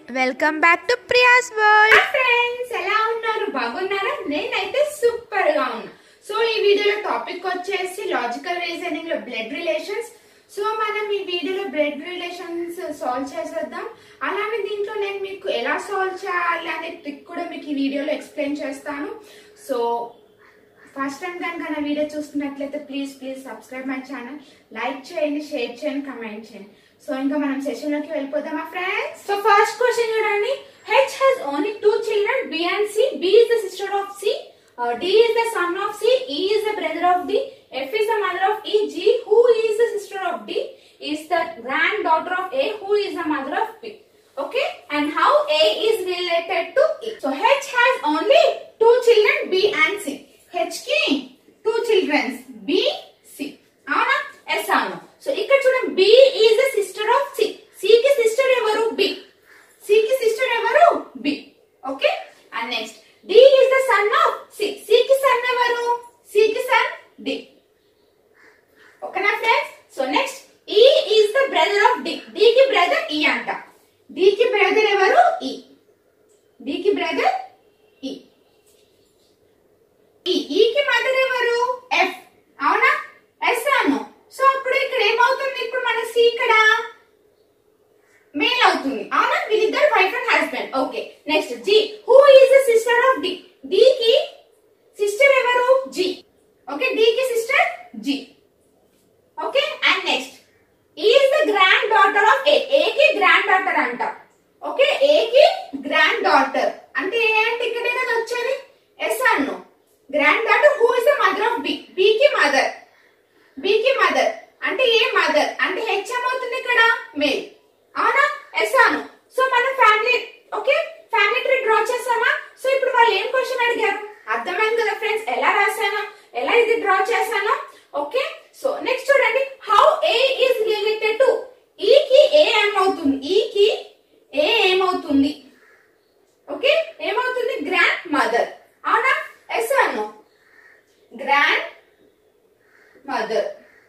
Welcome back to Priya's world friends ఎలా ఉన్నారు బాగున్నారా నేనైతే సూపర్ గా ఉన్నా సో ఈ వీడియోలో టాపిక్ వచ్చేసి లాజికల్ రీజనింగ్ లో బ్లడ్ రిలేషన్స్ సో మనం ఈ వీడియోలో బ్లడ్ రిలేషన్స్ సాల్వ్ చేసేద్దాం అలానే దీంట్లో నేను మీకు ఎలా సాల్వ్ చేయాలి అనే ట్రిక్ కూడా మీకు ఈ వీడియోలో ఎక్స్ప్లెయిన్ చేస్తాను సో ఫస్ట్ టైం కనుక నా వీడియో చూస్తున్నట్లయితే please please subscribe my channel like చేయండి షేర్ చేయండి కమెంట్ చేయండి సో ఇంకా మనం సెషన్ లోకి వెళ్ళిపోదామా ఫ్రెండ్స్ సో ఫస్ట్ క్వశ్చన్ చూడండి H has only two children B and C B is the sister of C D is the son of C, E is the brother of D, F is the mother of E, G, who is the sister of D, is the granddaughter of A, who is the mother of B. Okay, and how A is related to E. So H has only two children B and C. H కి two children B, C. అవునా yes అవును so ఇక్కడ చూడండి B is the sister of C. C కి sister ఎవరు B. C కి sister ఎవరు B. Okay and next D is the son of C. C కి సన్ ఎవరు C కి సన్ D. ఓకేనా friends so next E is the brother of D. D కి brother E అంట D కి brother ఎవరు E. D కి brother E. E. E కి మదర్ ఎవరు F. అవునా ఎస్ అను సో అప్పుడు ఇక్కడ ఏమవుతుంది ఇప్పుడు మన C ఇక్కడ మేల్ అవుతుంది అవునా వీళ్ళిద్దరు wife and husband okay next G who is the sister of D D కి సిస్టర్ ఎవరు జి ఓకే డి కి sister G okay and next is the granddaughter of A A కి grand granddaughter అంట okay A కి grand granddaughter అంటే A అంటే ఇక్కడే కదా వచ్చేది ఎస్ అన్ను granddaughter who is the mother of B B కి మదర్ బి కి మదర్ అంటే ఏ మదర్ అంటే హెచ్ ఏమవుతుంది ఇక్కడ మేల్ అవునా ఎస్ అను సో మన family okay family tree draw చేసామా సో ఇప్పుడు వాళ్ళు ఏం క్వశ్చన్ అడిగారు అర్థమైంది కదా ఫ్రెండ్స్ ఎలా రాశాను ఎలా ఇది డ్రా చేశాను ఓకే సో నెక్స్ట్ చూడండి how A is related to E కి ఏ ఏమవుతుంది ఈ కి ఏ ఏమవుతుంది ఓకే ఏమవుతుంది గ్రాండ్ మదర్ అవునా ఎస్ అను గ్రాండ్ మదర్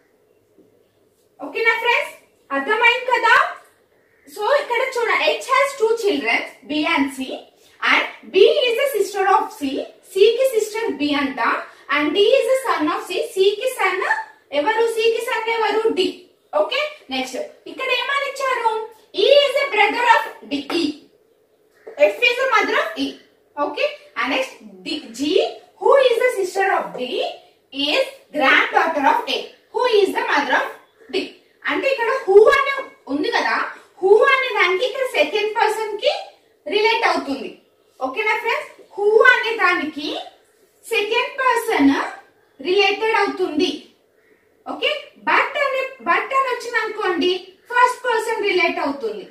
ఓకేనా ఫ్రెండ్స్ అర్థమైంది కదా సో ఇక్కడ చూడ H has two children B and C and B is the sister of C C కి సిస్టర్ బి అంట and D is the son of C C కి సన్ ఎవరు సి కి సన్ ఎవరు డి ఓకే నెక్స్ట్ ఇక్కడ ఏమని ఇచ్చారు E is the brother of D E F is the mother of ఈ okay and next D G who is the sister of D is granddaughter of A who is the mother of D అంటే ఇక్కడ who అనే ఉంది కదా who అనే దానికి ఇక్కడ second person కి రిలేట్ అవుతుంది ఓకేనా ఫ్రెండ్స్ హూ అనే దానికి సెకండ్ పర్సన్ రిలేటెడ్ అవుతుంది ఓకే బట్ అనే బట్ అని వచ్చింది అనుకోండి ఫస్ట్ పర్సన్ రిలేట్ అవుతుంది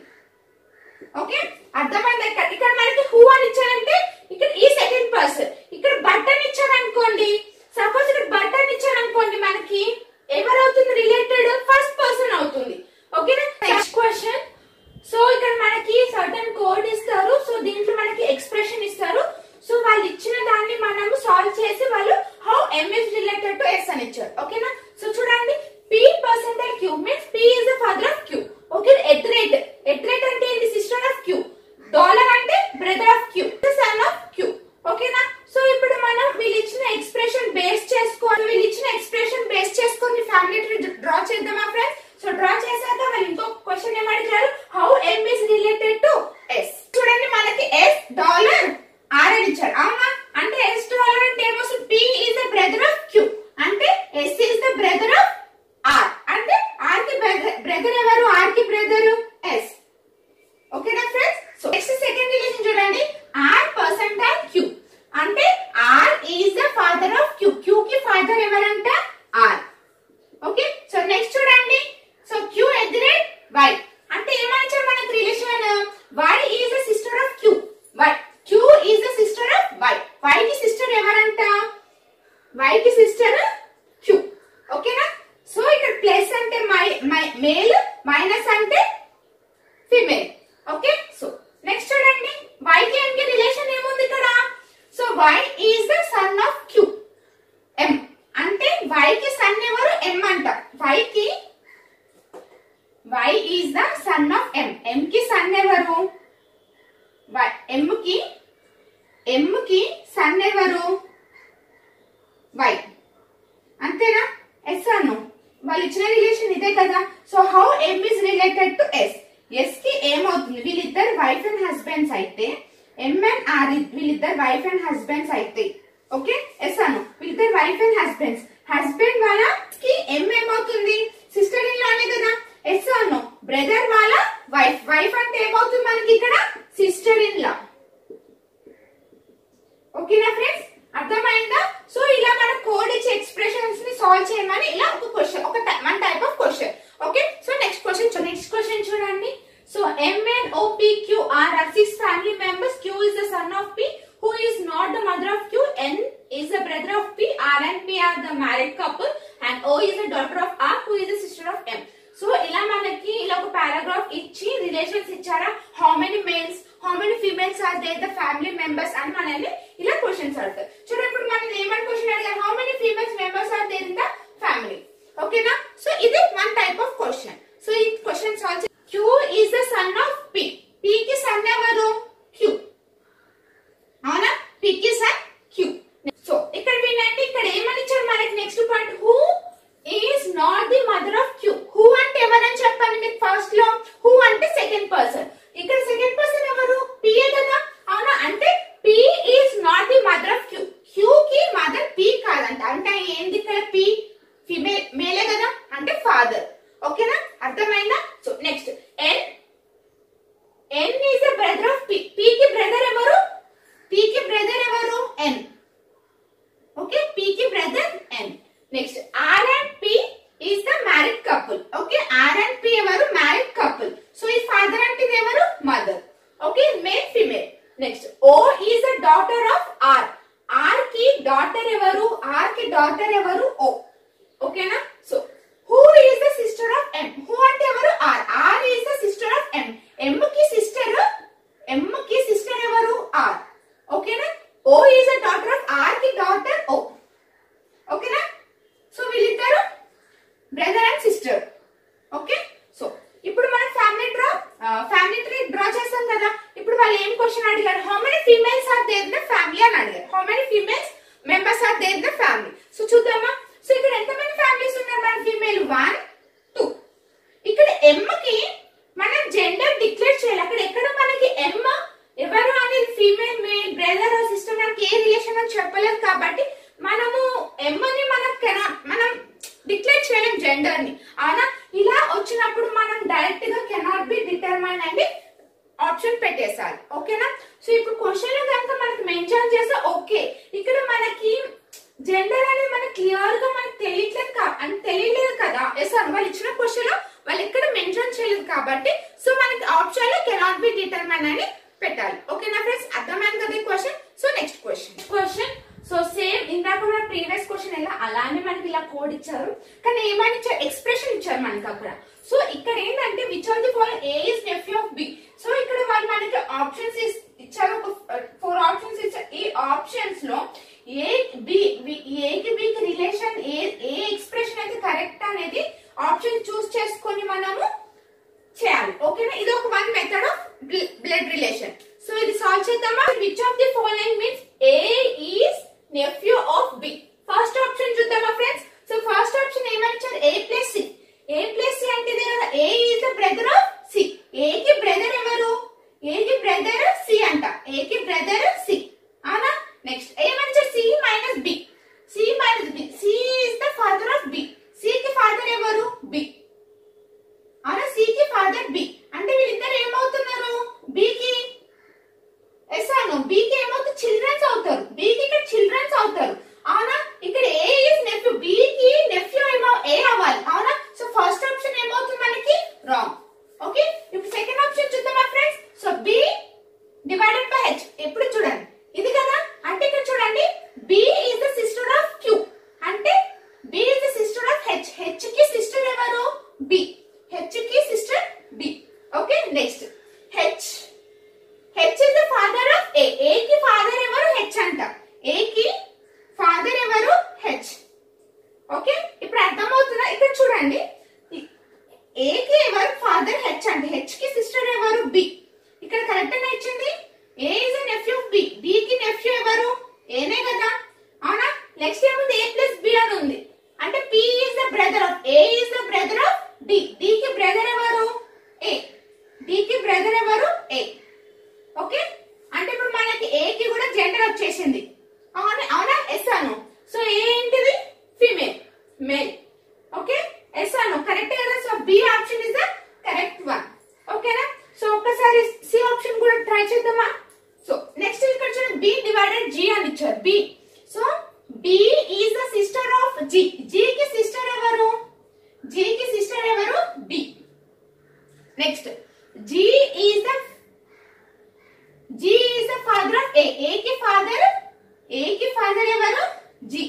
ఓకే అర్థమైంది ఇక్కడ ఇక్కడ మనకి హూ అని ఇచ్చారంటే ఇక్కడ ఈ సెకండ్ పర్సన్ ఇక్కడ బటన్ ఇచ్చారనుకోండి సపోజ్ ఇక్కడ బటన్ ఇచ్చారనుకోండి మనకి ఎవరవుతుంది రిలేటెడ్ ఫస్ట్ పర్సన్ అవుతుంది ఓకేనా నెక్స్ట్ క్వశ్చన్ సో ఇక్కడ మనకి సర్టన్ కోడ్ ఇస్తారు సో దీంట్లో మనకి ఎక్స్ప్రెషన్ ఇస్తారు సో వాళ్ళు ఇచ్చిన దాన్ని మనము సాల్వ్ చేసి వాళ్ళు how M is related to S అని ఇచ్చారు ఓకేనా సో చూడండి P percentile Q means P is the father of Q okay at rate at rate అంటే ఏంటి సిస్టర్ ఆఫ్ క్యూ డాలర్ అంటే brother of Q son of Q ఓకేనా so ఇప్పుడు మనం వీళ్ళు ఇచ్చిన ఎక్స్ప్రెషన్ బేస్ చేసుకొని వీళ్ళు ఇచ్చిన ఎక్స్ప్రెషన్ బేస్ చేసుకొని ఫ్యామిలీ ట్రీ డ్రా చేద్దామా ఫ్రెండ్స్ సో డ్రా చేశాక వాళ్ళు ఇంకో క్వశ్చన్ ఏమడిగారు how M is related to S చూడండి మనకి ఎస్ డాలర్ ఆర్ అని ఇచ్చారు అవునా అంటే ఎస్ డాలర్ అంటే ఏమొస్తుంది P is the brother of Q అంటే S is the brother of R అంటే ఆర్ కి బ్రదర్ ఎవరు ఆర్ కి బ్రదర్ ఎస్ ఓకేనా friends so next second relation చూడండి ఆర్ పర్సెంటైల్ క్యూ అంటే R is the father of Q Q కి father ఎవరంట ఆర్ ఓకే సో నెక్స్ట్ చూడండి so Q at the rate Y అంటే ఏమనిచ్చారు మనకి relation Y is the sister of Q Y queue is the sister of Y Y కి sister ఎవరంట Y కి sister Q ఓకేనా సో ఇక్కడ ప్లస్ అంటే మై మై మేల్ మైనస్ అంటే ఫిమేల్ ఓకే సో నెక్స్ట్ చూడండి వై కి ఎం కి రిలేషన్ ఏముంది ఇక్కడ so Y is the son of Q M అంటే వై కి సన్ ఎవరు ఎం అంట వై కి Y is the son of M M కి సన్ ఎవరు ఎం కి ఎం కి సన్ ఎవరు వై అంతేనా ఎస్ అను వాళ్ళు ఇచ్చిన రిలేషన్ ఇదే కదా so how M is related to S S కి ఏమవుతుంది వీళ్ళిద్దరు వైఫ్ అండ్ హస్బెండ్స్ అయితే ఎం అండ్ ఆర్ వీళ్ళిద్దరు వైఫ్ అండ్ హస్బెండ్స్ అయితే ఓకే ఎస్ అను వీళ్ళిద్దరు వైఫ్ అండ్ హస్బెండ్స్ హస్బెండ్ వాళ్ళ కి ఎం ఏమవుతుంది సిస్టర్ ఇన్ లానే కదా ఎస్ అను బ్రదర్ వాళ్ళ వైఫ్ వైఫ్ అంటే ఏమవుతుంది మనకి ఇక్కడ సిస్టర్ ఇన్ లా ఓకేనా ఫ్రెండ్స్ అర్థమైందా సో ఇలా మన కోడ్ ఇచ్చే ఎక్స్ప్రెషన్స్ ని సాల్వ్ చేయమని ఇలా ఒక క్వశ్చన్ ఒక one type of question okay so next question next question చూడండి so M N O P Q R are six family members Q is the son of P who is not the mother of Q N is the brother of P R and P are the married couple and O is the daughter of R who is the sister of M so ఇలా మనకి ఇలా ఒక paragraph ఇచ్చి relations ఇచ్చారా how many males how many females are there the family members అని మనల్ని ఇలా questions అడుగుతారు చూడండి ఇప్పుడు మనం ఏమని క్వశ్చన్ అడిగారు how many females members are there in the family ఓకేనా సో ఇది one type of question so ఈ question solve Q is the son of P P కి సన్ ఎవరు క్యూ అవునా పి కి సన్ క్యూ సో ఇక్కడ వినండి ఇక్కడ ఏమని ఇచ్చారు మనకి next point who is not the mother of Q who అంటే ఎవరని చెప్పాలి మీకు ఫస్ట్ లో హూ అంటే సెకండ్ పర్సన్ ఇక్కడ సెకండ్ పర్సన్ ఎవరు పి కదా అవునా అంటే P is not the mother of Q Q కి మదర్ పి కాదంట అంటే ఏంది ఇక్కడ పి ఫిమేల్ మేలే కదా అంటే ఫాదర్ ఓకేనా అర్థమైందా so next N N is the brother of P P కి బ్రదర్ ఎవరు పి కి బ్రదర్ ఎవరు ఎన్ ఓకే పి కి brother N next R and P is the married couple okay R and P ఎవరు married couple so ఈ father అంటే ఇది ఎవరు mother okay male female next O is the daughter of R R కి daughter ఎవరు R కి daughter ఎవరు O ఓకేనా so who is the sister of M who అంటే ఎవరు R R is the sister of M M కి sister M కి sister ఎవరు ఆర్ ఓకేనా O is the daughter of R కి డాటర్ ఓ ఓకేనా సో వీళ్ళిద్దరు brother and sister okay so ఇప్పుడు మనం family draw family tree draw చేస్తాం కదా ఇప్పుడు వాళ్ళు ఏం క్వశ్చన్ అడిగారు how many females are there in the family అని అడిగారు how many females members are there in the family so చూద్దామా సో ఇక్కడ ఎంతమంది ఫ్యామిలీస్ ఉన్నారు మన ఫీమేల్ వన్ టూ ఇక్కడ ఎమ్ కి మనం జెండర్ డిక్లేర్ చేయాలి అక్కడ ఎక్కడ మనకి ఎమ్ ఎవరు అనేది ఫీమేల్ మేల్ బ్రదర్ సిస్టర్ మనకి ఏ రిలేషన్ అని చెప్పలేదు కాబట్టి మనము ఎమ్ ని మనం కెనాట్ మనం డిక్లేర్ చేయలేం జెండర్ ని అవునా ఇలా వచ్చినప్పుడు మనం డైరెక్ట్ గా కెనాట్ బి డిటర్మైన్ అని ఆప్షన్ పెట్టేసాలి ఓకేనా సో ఇప్పుడు క్వశ్చన్ లో కనుక మనకి మెన్షన్ చేస్తే ఓకే ఇక్కడ మనకి జెండర్ అనేది మనకి క్లియర్ గా మనకి తెలియట్లేదు కా- అని తెలియలేదు కదా ఎస్ సార్ వాళ్ళు ఇచ్చిన క్వశ్చన్ లో వాళ్ళు ఇక్కడ మెన్షన్ చేయలేదు కాబట్టి సో మనకి ఆప్షన్ లో కెనాట్ బి డిటర్మైన్ అని పెట్టాలి ఓకేనా ఫ్రెండ్స్ అర్థమైంది కదా ఈ question so next question question so same ఇందాక మన ప్రీవియస్ క్వశ్చన్ ఎలా అలానే మనకి ఇలా కోడ్ ఇచ్చారు కానీ ఏమని ఇచ్చారు ఎక్స్ప్రెషన్ ఇచ్చారు మనకి అక్కడ సో ఇక్కడ ఏంటంటే which are the for A is nephew of B so ఇక్కడ వాళ్ళు మనకి ఆప్షన్స్ ఇచ్చారు ఒక ఫోర్ ఆప్షన్స్ ఇచ్చారు ఈ ఆప్షన్స్ లో ఏ బి ఏ కి బి కి రిలేషన్ ఏ ఏ ఎక్స్ప్రెషన్ అయితే కరెక్ట్ అనేది ఆప్షన్ చూస్ చేసుకొని మనము చేయాలి ఓకేనా ఇది ఒక one method of blood relation so ఇది సాల్వ్ చేద్దామా which of the following means A is nephew of B first option చూద్దామా ఫ్రెండ్స్ సో ఫస్ట్ ఆప్షన్ ఏమని ఇచ్చారు A plus C A plus C అంటే ఇది కదా A is the brother of C A కి brother ఎవరు ఏ కి బ్రదర్ సి అంట ఏ కి బ్రదర్ సి అవునా నెక్స్ట్ ఏమని ఇచ్చారు C minus B C minus B C is the father of B C కి ఫాదర్ ఎవరు బి అవునా సి కి ఫాదర్ బి అంటే వీళ్ళిద్దరు ఏమవుతున్నారు బి కి ఎస్ అను బి కి ఏమవుతుంది చిల్డ్రన్స్ అవుతారు బి కి ఇక్కడ చిల్డ్రన్స్ అవుతారు అవునా ఇక్కడ ఏ ఇస్ నెఫ్యూ బి కి నెఫ్యూ ఏమో ఏ అవ్వాలి అవునా సో ఫస్ట్ ఆప్షన్ ఏమవుతుంది మనకి రాంగ్ ఓకే ఇప్పుడు సెకండ్ ఆప్షన్ చూద్దామా friends so B divided by H ఎప్పుడు చూడండి ఇది కదా అంటే ఇక్కడ చూడండి B is the sister of Q అంటే B is the sister of H H కి సిస్టర్ ఎవరు బి హెచ్ కి sister B okay next H H is the father of A A కి ఫాదర్ ఎవరు హెచ్ అంట ఏ కి ఫాదర్ ఎవరు H okay ఇప్పుడు అర్థమవుతుందా ఇక్కడ చూడండి ఏ కి ఎవరు ఫాదర్ హెచ్ అండి హెచ్ కి సిస్టర్ ఎవరు బి ఇక్కడ కరెక్ట్ అని ఇచ్చింది కి బ్రదర్ ఎవరు ఏ ఓకే అంటే ఇప్పుడు మనకి ఏ కి కూడా జెండర్ వచ్చేసింది అవునా అవునా ఎస్ అను సో ఏ ఏంటిది ఫీమేల్ మేల్ ఓకే ఎస్ అను కరెక్ట్ కదా so B option is the correct one ఓకేనా సో ఒక్కసారి సి ఆప్షన్ కూడా ట్రై చేద్దామా సో నెక్స్ట్ ఇక్కడ చూడండి బి డివైడెడ్ జి అని ఇచ్చారు B so B is the sister of G G కి సిస్టర్ ఎవరు జి కి సిస్టర్ ఎవరు B next G is the G is the father of A A కి ఫాదర్ ఏ కి ఫాదర్ ఎవరు జి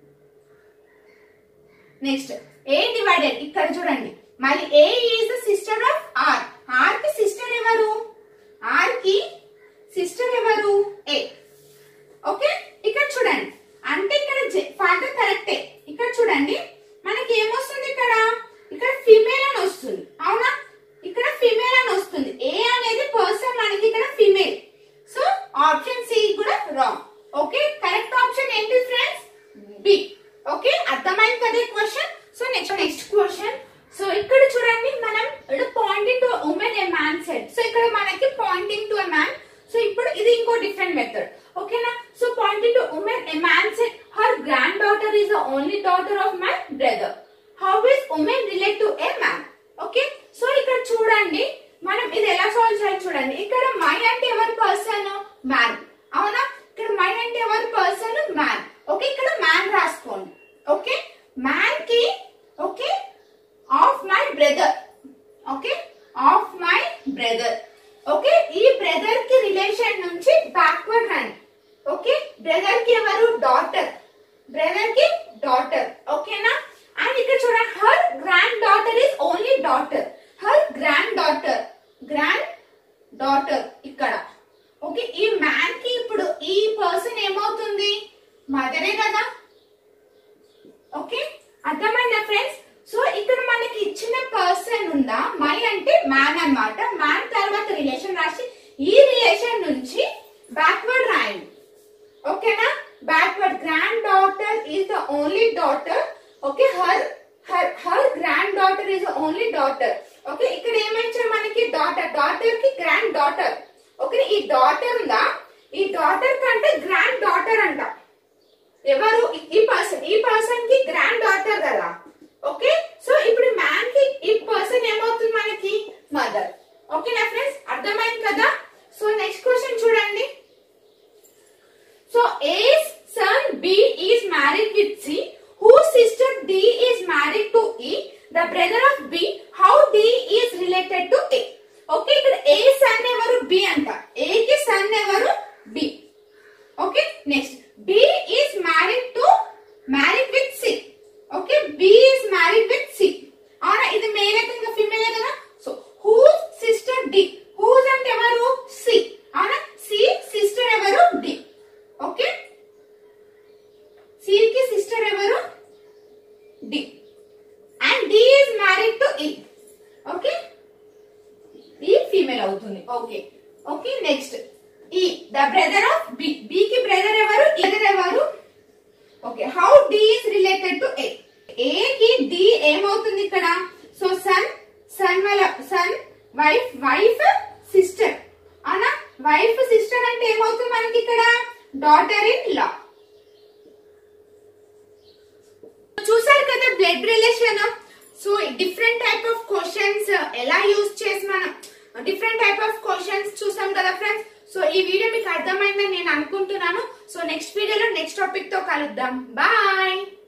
నెక్స్ట్ ఏ divided ఇక్కడ చూడండి మళ్ళీ A is the sister of R R కి సిస్టర్ ఎవరు ఆర్ కి సిస్టర్ ఎవరు ఏ ఓకే ఇక్కడ చూడండి అంటే ఇక్కడ ఫాదర్ కరెక్టే ఇక్కడ చూడండి మనకి ఏమొస్తుంది ఇక్కడ ఇక్కడ ఫిమేల్ అని వస్తుంది అవునా ఇక్కడ ఫిమేల్ అని వస్తుంది ఏ అనేది పర్సన్ మనకి ఇక్కడ ఫిమేల్ సో ఆప్షన్ సి కూడా రాంగ్ ఓకే కరెక్ట్ ఆప్షన్ ఏంటి ఫ్రెండ్స్ బి ఓకే అర్థమైంది కదా question so next next question so ఇక్కడ చూడండి మనం ఇక్కడ pointing to women a man set so ఇక్కడ మనకి pointing to a man so ఇప్పుడు ఇది ఇంకో డిఫరెంట్ మెథడ్ ఓకేనా so pointing to women a man set her grand daughter is the only daughter of my brother how is women relate to a man okay so ఇక్కడ చూడండి మనం ఇది ఎలా solve చేయాలి చూడండి ఇక్కడ మై అంటే ఎవరి పర్సన్ మ్యాన్ అవునా ఇక్కడ మై అంటే ఎవరి పర్సన్ మ్యాన్ ఓకే ఇక్కడ మ్యాన్ రాసుకోండి ఓకే మ్యాన్ కి okay of my brother okay of my brother okay ఈ బ్రదర్ కి రిలేషన్ నుంచి బ్యాక్వర్డ్ రండి ఓకే బ్రదర్ కి ఎవరు డాటర్ బ్రదర్ కి డాటర్ ఓకేనా అండ్ ఇక్కడ చూడండి her grand daughter is only daughter her grand daughter grand daughter ఇక్కడ ఓకే ఈ మ్యాన్ కి ఇప్పుడు ఈ పర్సన్ ఏమవుతుంది మదరే కదా ఓకే అర్థమైందా ఫ్రెండ్స్ సో ఇక్కడ మనకి ఇచ్చిన పర్సన్ ఉందా మై అంటే మ్యాన్ అన్నమాట మ్యాన్ తర్వాత రిలేషన్ రాసి ఈ రిలేషన్ నుంచి బ్యాక్వర్డ్ రాయండి ఓకేనా backward grand daughter is the only daughter okay her her her grand daughter is only daughter okay ఇక్కడ ఏమైంచారు మనకి డాటర్ డాటర్ కి గ్రాండ్ డాటర్ ఓకే ఈ డాటర్ ఉందా ఈ డాటర్ కంటే గ్రాండ్ డాటర్ అంట ఎవరు ఈ- ఈ పర్సన్ ఈ పర్సన్ కి గ్రాండ్ డాటర్ కదా ఓకే సో ఇప్పుడు మ్యాన్ కి ఈ పర్సన్ ఏమవుతుంది మనకి మదర్ ఓకేనా ఫ్రెండ్స్ అర్థమైంది కదా సో నెక్స్ట్ క్వశ్చన్ చూడండి so A son B is married with C who sister D is married to E the brother of B how D is related to A okay ఇక్కడ A sun ఎవరు B అంట ఏ కి son ఎవరు B okay next B is married to married with C okay B is married with C అవునా ఇది male ఇంకా female కదా so whose sister D whose అంటే ఎవరు సి అవునా సి సిస్టర్ ఎవరు డి ఓకే సి కి సిస్టర్ ఎవరు D and D is married to E okay E female అవుతుంది okay okay next E the brother of B B కి brother ఎవరు brother ఎవరు okay how D is related to A A కి D ఏమవుతుంది ఇక్కడ so son son వాళ్ళ son wife wife sister అవునా wife sister అంటే ఏమవుతుంది మనకి ఇక్కడ డాటర్ ఇన్ లా చూసారు కదా blood relation so different type of questions ఎలా యూజ్ చేసి మనం డిఫరెంట్ టైప్ ఆఫ్ క్వశ్చన్స్ చూసాం కదా ఫ్రెండ్స్ సో ఈ వీడియో మీకు అర్థమైందని నేను అనుకుంటున్నాను సో నెక్స్ట్ వీడియోలో నెక్స్ట్ టాపిక్ తో కలుద్దాం బాయ్